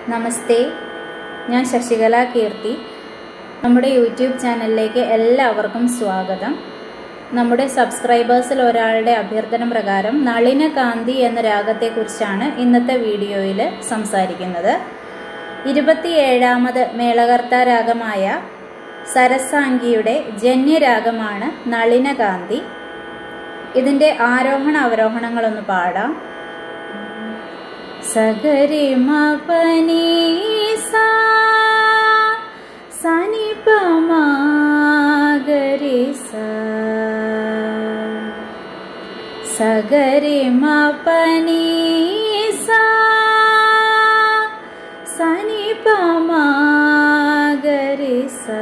നമസ്തേ ഞാൻ ശശികല കീർത്തി നമ്മുടെ യൂട്യൂബ് ചാനലിലേക്ക് എല്ലാവർക്കും സ്വാഗതം നമ്മുടെ സബ്സ്ക്രൈബേഴ്സിൽ ഒരാളുടെ അഭ്യർത്ഥന പ്രകാരം നളിന കാന്തി എന്ന രാഗത്തെക്കുറിച്ചാണ് ഇന്നത്തെ വീഡിയോയിൽ സംസാരിക്കുന്നത് ഇരുപത്തിയേഴാമത് മേളകർത്ത രാഗമായ സരസാംഗിയുടെ ജന്യരാഗമാണ് നളിനകാന്തി ഇതിൻ്റെ ആരോഹണ അവരോഹണങ്ങളൊന്ന് പാടാം സഗരി മപനി സാ സനി പമാഗരി സാ സഗരി മപനി സാ സനി പമാഗരി സാ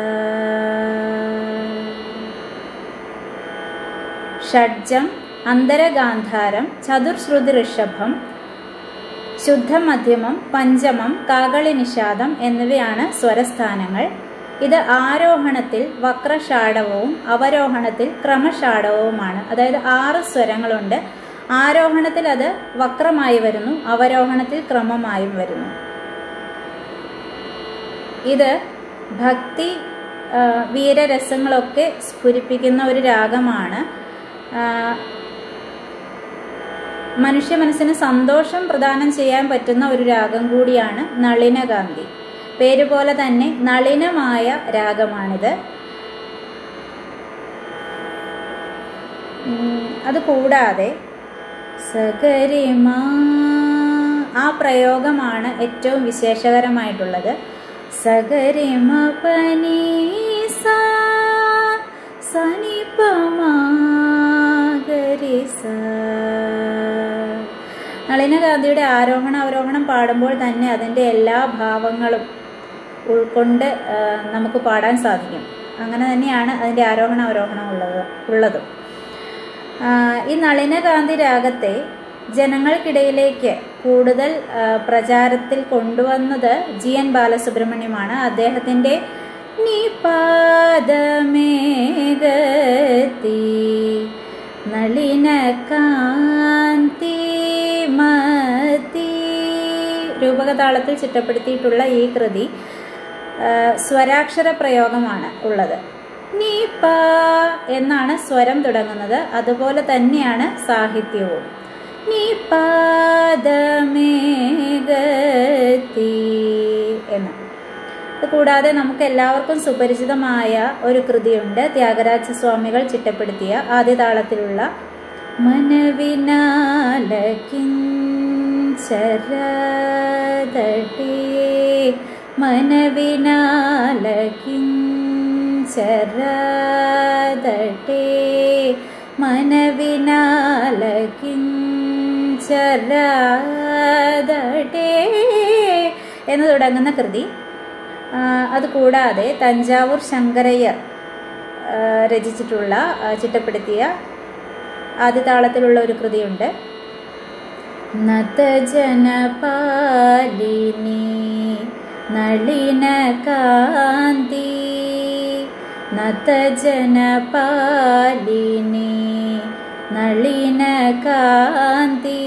ഷഡ്ജം അന്തരഗാന്ധാരം ചതുർശ്രുതി ഋഷഭം ശുദ്ധമധ്യമം പഞ്ചമം കാകളി നിഷാദം എന്നിവയാണ് സ്വരസ്ഥാനങ്ങൾ ഇത് ആരോഹണത്തിൽ വക്രഷാഠവും അവരോഹണത്തിൽ ക്രമഷാഠവുമാണ് അതായത് ആറ് സ്വരങ്ങളുണ്ട് ആരോഹണത്തിൽ അത് വക്രമായി വരുന്നു അവരോഹണത്തിൽ ക്രമമായും വരുന്നു ഇത് ഭക്തി വീരരസങ്ങളൊക്കെ സ്ഫുരിപ്പിക്കുന്ന ഒരു രാഗമാണ് മനുഷ്യ മനസ്സിന് സന്തോഷം പ്രദാനം ചെയ്യാൻ പറ്റുന്ന ഒരു രാഗം കൂടിയാണ് നളിനകാന്തി പേര് പോലെ തന്നെ നളിനമായ രാഗമാണിത് അത് കൂടാതെ സഗരിമ ആ പ്രയോഗമാണ് ഏറ്റവും വിശേഷകരമായിട്ടുള്ളത് സഗരിമ പനി സാ സനി പമാഗരി സാ നളിനഗാന്ധിയുടെ ആരോഹണ അവരോഹണം പാടുമ്പോൾ തന്നെ അതിൻ്റെ എല്ലാ ഭാവങ്ങളും ഉൾക്കൊണ്ട് നമുക്ക് പാടാൻ സാധിക്കും അങ്ങനെ തന്നെയാണ് അതിൻ്റെ ആരോഹണ അവരോഹണം ഉള്ളത് ഉള്ളതും ഈ നളിനകാന്തി രാഗത്തെ ജനങ്ങൾക്കിടയിലേക്ക് കൂടുതൽ പ്രചാരത്തിൽ കൊണ്ടുവന്നത് ജി എൻ ബാലസുബ്രഹ്മണ്യമാണ് അദ്ദേഹത്തിൻ്റെ നിപാദമേഗത്തി നളിനകാന്തി മതി രൂപകതാളത്തിൽ ചിട്ടപ്പെടുത്തിയിട്ടുള്ള ഈ കൃതി സ്വരാക്ഷര പ്രയോഗമാണ് ഉള്ളത് നീ പ എന്നാണ് സ്വരം തുടങ്ങുന്നത് അതുപോലെ തന്നെയാണ് സാഹിത്യവും നീ പാദമേഗത്തി എന്ന് കൂടാതെ നമുക്ക് എല്ലാവർക്കും സുപരിചിതമായ ഒരു കൃതിയുണ്ട് ത്യാഗരാജ സ്വാമികൾ ചിട്ടപ്പെടുത്തിയ ആദ്യ താളത്തിലുള്ള മനവിനാലകിഞ്ചരതട്ടേ മനവിനാലകിഞ്ചരതട്ടേ എന്ന് തുടങ്ങുന്ന കൃതി അതുകൂടാതെ തഞ്ചാവൂർ ശങ്കരയ്യർ രചിച്ചിട്ടുള്ള ചിട്ടപ്പെടുത്തിയ ആദ്യ താളത്തിലുള്ള ഒരു കൃതിയുണ്ട് നതജനപാലിനി നളിനകാന്തി നതജനപാലിനി നളിനകാന്തി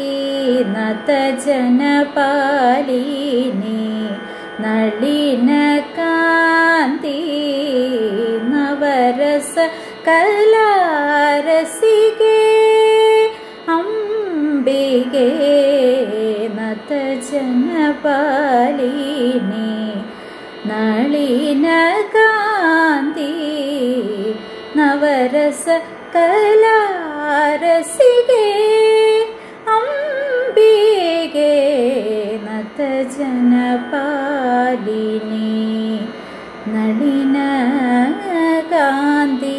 നതജനപാലിനി നളിനകാന്തി നവരസ കലാരസികേ അംബികേ നതജനപാലിനി നളിനകാന്തി നവരസ കലാരസികേ അംബികേ നതജനപാലിനി നളിനകാന്തി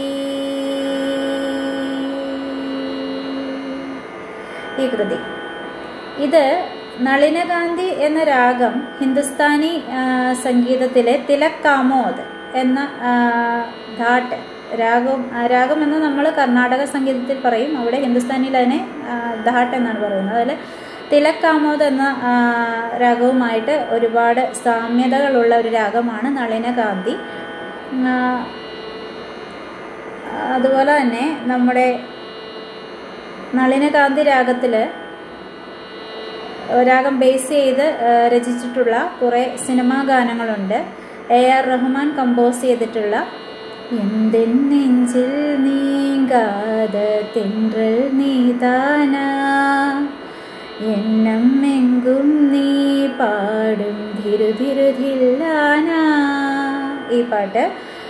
ഈ കൃതി ഇത് നളിനകാന്തി എന്ന രാഗം ഹിന്ദുസ്ഥാനി സംഗീതത്തിലെ തിലക് കാമോദ് എന്ന ഘാട്ട് രാഗം രാഗം എന്ന് നമ്മൾ കർണാടക സംഗീതത്തിൽ പറയും അവിടെ ഹിന്ദുസ്ഥാനിയിൽ അതിനെ ധാട്ട് എന്നാണ് പറയുന്നത് അതിൽ തിലക് കാമോദ് എന്ന രാഗവുമായിട്ട് ഒരുപാട് സാമ്യതകളുള്ള ഒരു രാഗമാണ് നളിനകാന്തി അതുപോലെ തന്നെ നമ്മുടെ നളിനകാന്തി രാഗത്തിൽ രാഗം ബേസ് ചെയ്ത് ആ, രചിച്ചിട്ടുള്ള കുറേ സിനിമാ ഗാനങ്ങളുണ്ട് എ ആർ റഹ്മാൻ കമ്പോസ് ചെയ്തിട്ടുള്ള എന്തെൻ നെഞ്ചിൽ നീങ്കാത തെன்றൽ നീതാനാ എണ്ണം എങ്കും നീ പാടും ധിരുതിരുതില്ലാന ഈ പാട്ട്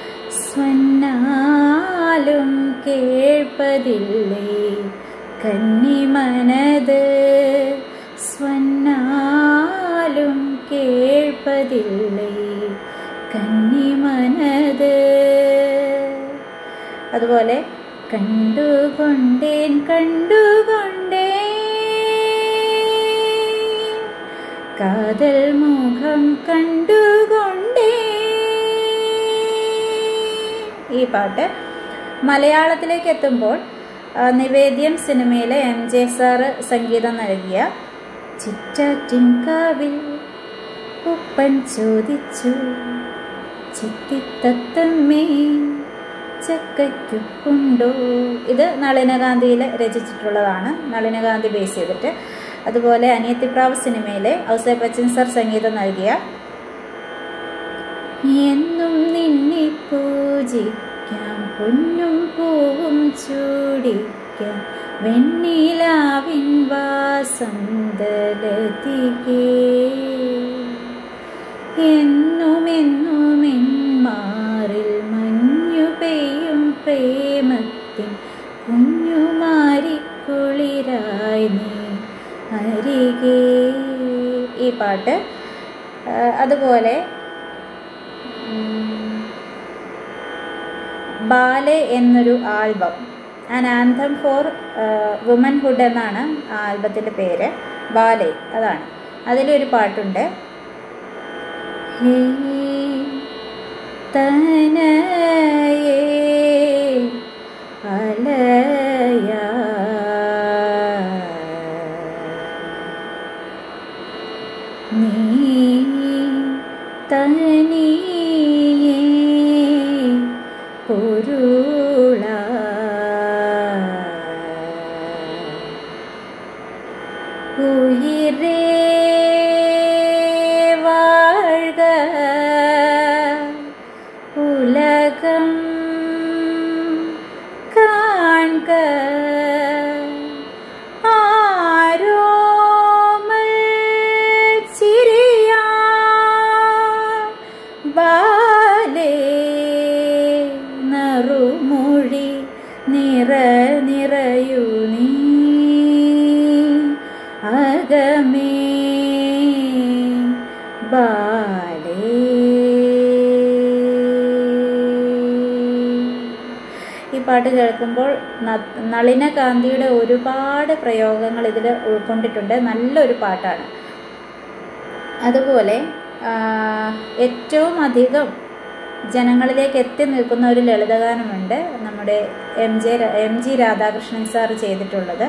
സ്വന്നാലും കേൾപ്പതില്ലേ കന്നിമനത് സ്വന്നാലും കേൾപ്പതില്ലേ കന്നിമനത് അതുപോലെ കണ്ടുകൊണ്ടേൻ കണ്ടുകൊണ്ടേ കാതൽ മുഖം കണ്ടുകൊണ്ടേ ഈ പാട്ട് മലയാളത്തിലേക്ക് എത്തുമ്പോൾ ആ, നിവേദ്യം സിനിമയിലെ എം ജെ സാറ് സംഗീതം നൽകിയ ചിറ്റാറ്റിൻകാവിൽ ഉപ്പൻ ചോദിച്ചു ചിത്തിത്തത്തമ്മേ ചക്കയ്ക്കുണ്ടോ ഇത് നളിനകാന്തിയിൽ രചിച്ചിട്ടുള്ളതാണ് നളിനകാന്തി ബേസ് ചെയ്തിട്ട് അതുപോലെ അനിയത്തിപ്രാവ് സിനിമയിലെ ഔസേ ബച്ചൻ സർ സംഗീതം നൽകിയ എന്നും നിന്നെ പൂജിക്കാം പൊന്നും പൂവും ചൂടിക്കാം വെണ്ണിലാവിൻ വാസന്തലതികേ എന്നുമെന്നുമെൻ മാറിൽ മഞ്ഞു പെയ്യും പ്രേമത്തിൻ കുഞ്ഞുമാരിക്കുളിരായി നീ അരികെ ഈ പാട്ട് ആ, അതുപോലെ ഉം, ബാലെ എന്നൊരു album an anthem for womanhood എന്നാണ് ആ ആൽബത്തിൻ്റെ പേര് ബാലെ അതാണ് അതിലൊരു പാട്ടുണ്ട് ഹേ തനയേ അലയാ നീ തനിയേ പൊരുള ഉയിരേ வாழ்க உலகம் காண்க ஆரோமல் சிறியா ബാലേ നറുമൊഴി നിറ നിറയു നീ അകമേ ബാലേ ഈ പാട്ട് കേൾക്കുമ്പോൾ ന- നളിനകാന്തിയുടെ ഒരുപാട് പ്രയോഗങ്ങൾ ഇതിൽ ഉൾക്കൊണ്ടിട്ടുണ്ട് നല്ലൊരു പാട്ടാണ് അതുപോലെ ആ, ഏറ്റവും അധികം ജനങ്ങളിലേക്ക് എത്തി നിൽക്കുന്ന ഒരു ലളിതഗാനമുണ്ട് നമ്മുടെ M J M G Radhakrishnan sir ചെയ്തിട്ടുള്ളത്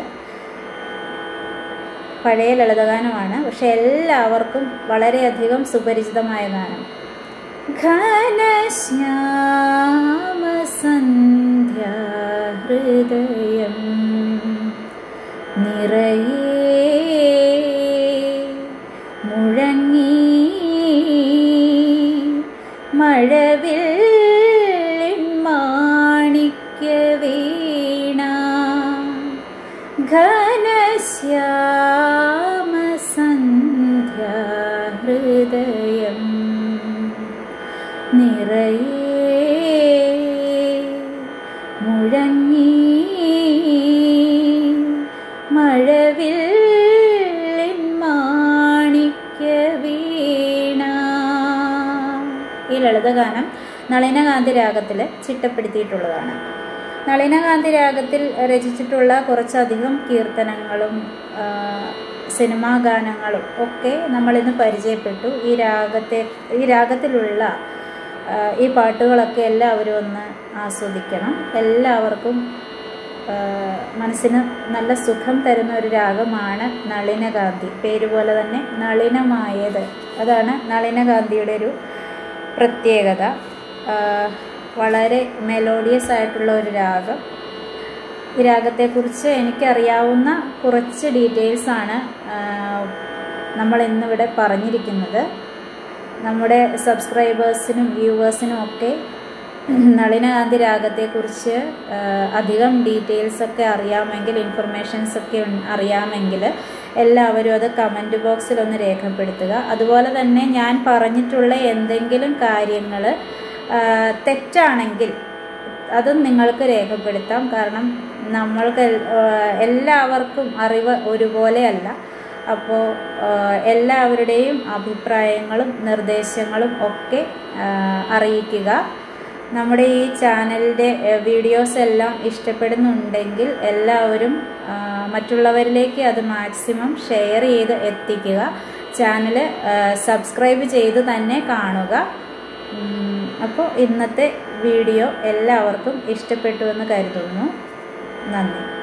പഴയ ലളിതഗാനമാണ് പക്ഷെ എല്ലാവർക്കും വളരെയധികം സുപരിചിതമായ ഗാനം ഘനശ്യാമസന്ധ്യ ഹൃദയം നിറയേ മുഴങ്ങി മഴവിൽ മാണിക്യ വീണ ഘനശ്യാമസന്ധ്യ ഹൃദയം നിറയേ മുഴങ്ങി മഴവിൽ മാണിക്യ വീണ ഈ ലളിതഗാനം നളിനകാന്തി രാഗത്തിൽ ചിട്ടപ്പെടുത്തിയിട്ടുള്ളതാണ് നളിനകാന്തി രാഗത്തിൽ രചിച്ചിട്ടുള്ള കുറച്ചധികം കീർത്തനങ്ങളും ആ, സിനിമാ ഗാനങ്ങളും ഒക്കെ നമ്മളിന്ന് പരിചയപ്പെട്ടു ഈ രാഗത്തെ ഈ രാഗത്തിലുള്ള ആ, ഈ പാട്ടുകളൊക്കെ എല്ലാവരും ഒന്ന് ആസ്വദിക്കണം എല്ലാവർക്കും ആ, മനസ്സിന് നല്ല സുഖം തരുന്ന ഒരു രാഗമാണ് നളിനകാന്തി പേര് പോലെ തന്നെ നളിനമായത് അതാണ് നളിനകാന്തിയുടെ ഒരു പ്രത്യേകത ആ, വളരെ മെലോഡിയസ് ആയിട്ടുള്ള ഒരു രാഗം ഈ രാഗത്തെക്കുറിച്ച് എനിക്കറിയാവുന്ന കുറച്ച് ഡീറ്റെയിൽസ് ആണ് ആ, നമ്മൾ ഇന്നിവിടെ പറഞ്ഞിരിക്കുന്നത് നമ്മുടെ സബ്സ്ക്രൈബേഴ്സിനും വ്യൂവേഴ്സിനും ഒക്കെ നളിനകാന്തി രാഗത്തെക്കുറിച്ച് ആ, അധികം ഡീറ്റെയിൽസ് ഒക്കെ അറിയാമെങ്കിൽ ഇൻഫർമേഷൻസ് ഒക്കെ ഉൺ- അറിയാമെങ്കിൽ എല്ലാവരും അത് കമൻറ്റ് ബോക്സിൽ ഒന്ന് രേഖപ്പെടുത്തുക അതുപോലെ തന്നെ ഞാൻ പറഞ്ഞിട്ടുള്ള എന്തെങ്കിലും കാര്യങ്ങൾ തെറ്റാണെങ്കിൽ അതും നിങ്ങൾക്ക് രേഖപ്പെടുത്താം കാരണം നമ്മൾക്ക് എൽ- ആ, എല്ലാവർക്കും അറിവ് ഒരുപോലെയല്ല അപ്പോൾ എല്ലാവരുടെയും അഭിപ്രായങ്ങളും നിർദ്ദേശങ്ങളും ഒക്കെ ആ, അറിയിക്കുക നമ്മുടെ ഈ ചാനലിൻ്റെ വീഡിയോസ് എല്ലാം ഇഷ്ടപ്പെടുന്നുണ്ടെങ്കിൽ എല്ലാവരും ആ, മറ്റുള്ളവരിലേക്ക് അത് മാക്സിമം ഷെയർ ചെയ്ത് എത്തിക്കുക ചാനൽ സബ്സ്ക്രൈബ് ചെയ്ത് തന്നെ കാണുക അപ്പോൾ ഇന്നത്തെ വീഡിയോ എല്ലാവർക്കും ഇഷ്ടപ്പെട്ടു എന്ന് കരുതുന്നു നന്ദി